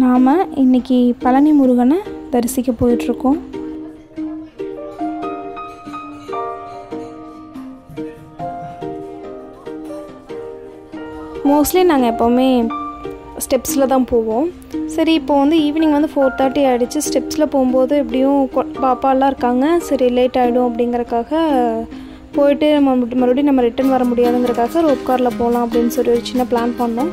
நாம் இன்னைக்கு பழனி முருகனை தரிசிக்க போயிட்டுருக்கோம் மோஸ்ட்லி நாங்கள் எப்போவுமே ஸ்டெப்ஸில் தான் போவோம் சரி இப்போ வந்து ஈவினிங் வந்து ஃபோர் தேர்ட்டி ஆகிடுச்சு ஸ்டெப்ஸில் போகும்போது எப்படியும் கொ- பாப்பாலாம் இருக்காங்க சரி லேட் ஆகிடும் அப்படிங்கறக்காக போயிட்டு நம்ம மறுபடி- மறுபடியும் நம்ம ரிட்டர்ன் வர முடியாதுங்கிறக்காக ரோப் காரில் போகலாம் அப்படின்னு சொல்லி ஒரு சின்ன பிளான் பண்ணோம்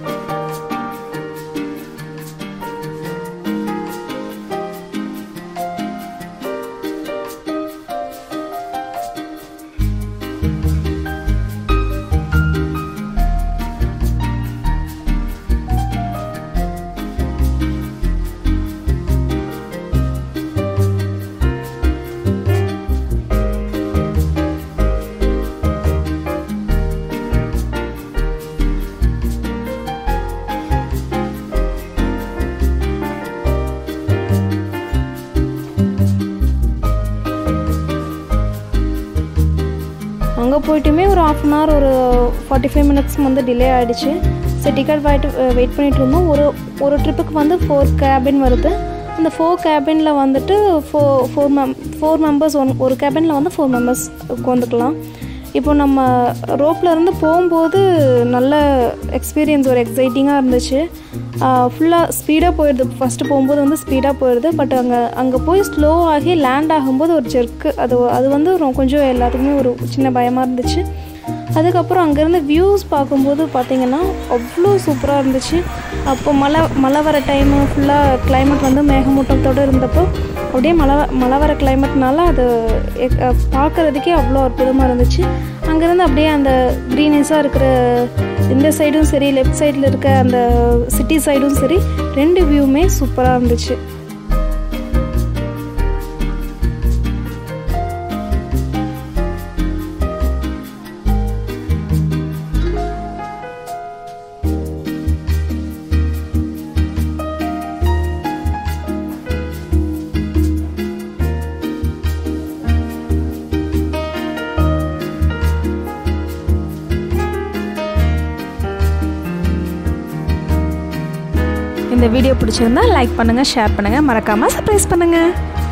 அங்கே போயிட்டுமே ஒரு ஆஃப் அன் ஹவர் ஒரு ஃபார்ட்டி ஃபைவ் மினிட்ஸ் வந்து டிலே ஆகிடுச்சு சரி டிக்கெட் வாங்கிட்டு வெயிட் பண்ணிட்டு இருந்தோம் ஒரு ஒரு ட்ரிப்புக்கு வந்து ஃபோர் கேபின் வருது அந்த ஃபோர் கேபினில் வந்துட்டு four four mem four members one ஒரு கேபினில் வந்து ஃபோர் மெம்பர்ஸ் உட்காந்துக்கலாம் இப்போ நம்ம ரோப்பில் இருந்து போகும்போது நல்ல எக்ஸ்பீரியன்ஸ் ஒரு எக்ஸைட்டிங்காக இருந்துச்சு ஃபுல்லாக ஸ்பீடாக போயிடுது ஃபஸ்ட்டு போகும்போது வந்து ஸ்பீடாக போயிடுது பட் அங்கே அங்கே போய் ஸ்லோ ஆகி லேண்ட் ஆகும்போது ஒரு ஜெர்க்கு அது அது வந்து ரொ- கொஞ்சம் எல்லாத்துக்குமே ஒரு சின்ன பயமாக இருந்துச்சு அதுக்கப்புறம் அங்கேருந்து வியூஸ் பார்க்கும்போது பார்த்தீங்கன்னா அவ்வளோ சூப்பராக இருந்துச்சு அப்போ மழை மழை வர டைமு ஃபுல்லாக climate வந்து மேகமூட்டத்தோடு இருந்தப்போ அப்படியே மழை வ- மழை வர கிளைமேட்னால அது எக்- அஹ் பார்க்கறதுக்கே அவ்வளோ அற்புதமாக இருந்துச்சு அங்கேருந்து அப்படியே அந்த க்ரீனஸாக இருக்கிற இந்த சைடும் சரி லெஃப்ட் சைடில் இருக்க அந்த சிட்டி சைடும் சரி ரெண்டு வியூவுமே சூப்பராக இருந்துச்சு இந்த வீடியோ பிடிச்சிருந்தா லைக் பண்ணுங்கள் ஷேர் பண்ணுங்கள் மறக்காமல் சர்ப்ரைஸ் பண்ணுங்கள்